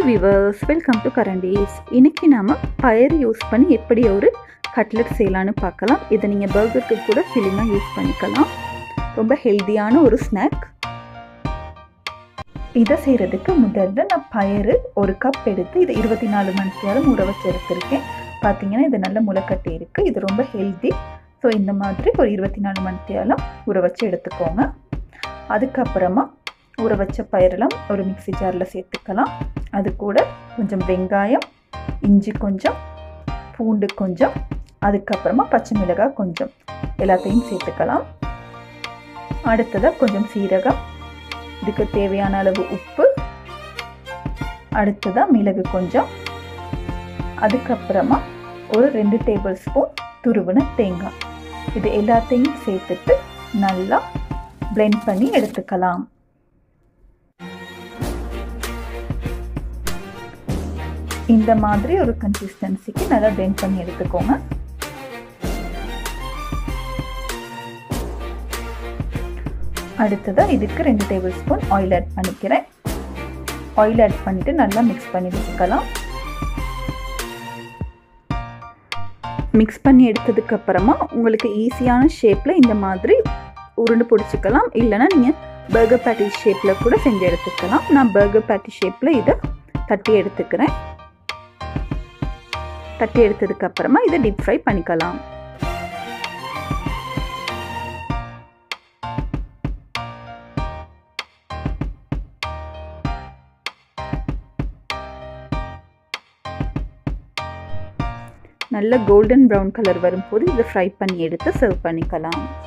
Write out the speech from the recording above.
viewers welcome to கரண்டீஸ் இன்னைக்கு நாம பயறு யூஸ் பண்ணி எப்படி ஒரு கட்லெட் செய்யலான்னு பார்க்கலாம் இதை நீங்கள் பர்கருக்கு கூட ஃபில்லிங்காக யூஸ் பண்ணிக்கலாம் ரொம்ப ஹெல்த்தியான ஒரு ஸ்நாக் இதை செய்கிறதுக்கு முதல்ல நான் பயறு ஒரு கப் எடுத்து இதை இருபத்தி நாலு மணி நேரம் ஊற வச்சு எடுத்திருக்கேன் பார்த்தீங்கன்னா இது நல்ல முளைக்கட்டி இருக்குது இது ரொம்ப ஹெல்த்தி ஸோ இந்த மாதிரி ஒரு இருபத்தி நாலு மணி நேரம் ஊற வச்சு எடுத்துக்கோங்க அதுக்கப்புறமா ஊற வச்ச பயிரெல்லாம் ஒரு மிக்சி ஜாரில் சேர்த்துக்கலாம் அது கூட கொஞ்சம் வெங்காயம் இஞ்சி கொஞ்சம் பூண்டு கொஞ்சம் அதுக்கப்புறமா பச்சை மிளகாய் கொஞ்சம் எல்லாத்தையும் சேர்த்துக்கலாம் அடுத்ததாக கொஞ்சம் சீரகம் இதுக்கு தேவையான அளவு உப்பு அடுத்ததாக மிளகு கொஞ்சம் அதுக்கப்புறமா ஒரு ரெண்டு டேபிள் ஸ்பூன் துருவின தேங்காய் இது எல்லாத்தையும் சேர்த்துட்டு நல்லா பிளெண்ட் பண்ணி எடுத்துக்கலாம் இந்த மாதிரி ஒரு கன்சிஸ்டன்சிக்கு நல்லா பிளெண்ட் பண்ணி எடுத்துக்கோங்க அடுத்ததாக இதுக்கு ரெண்டு டேபிள் ஸ்பூன் ஆயில் ஆட் பண்ணிக்கிறேன் ஆயில் ஆட் பண்ணிவிட்டு நல்லா மிக்ஸ் பண்ணி வச்சுக்கலாம் மிக்ஸ் பண்ணி எடுத்ததுக்கு அப்புறமா உங்களுக்கு ஈஸியான ஷேப்பில் இந்த மாதிரி உருண்டு பிடிச்சிக்கலாம் இல்லைனா நீங்கள் பர்கர் பேட்டி ஷேப்பில் கூட செஞ்சு எடுத்துக்கலாம் நான் பர்கர் பேட்டி ஷேப்பில் இதை தட்டி எடுத்துக்கிறேன் தட்டி எடுத்ததுக்கு அப்புறமா இதை டீப் ஃப்ரை பண்ணிக்கலாம் நல்ல கோல்டன் ப்ரௌன் கலர் வரும்போது இதை ஃப்ரை பண்ணி எடுத்து சர்வ் பண்ணிக்கலாம்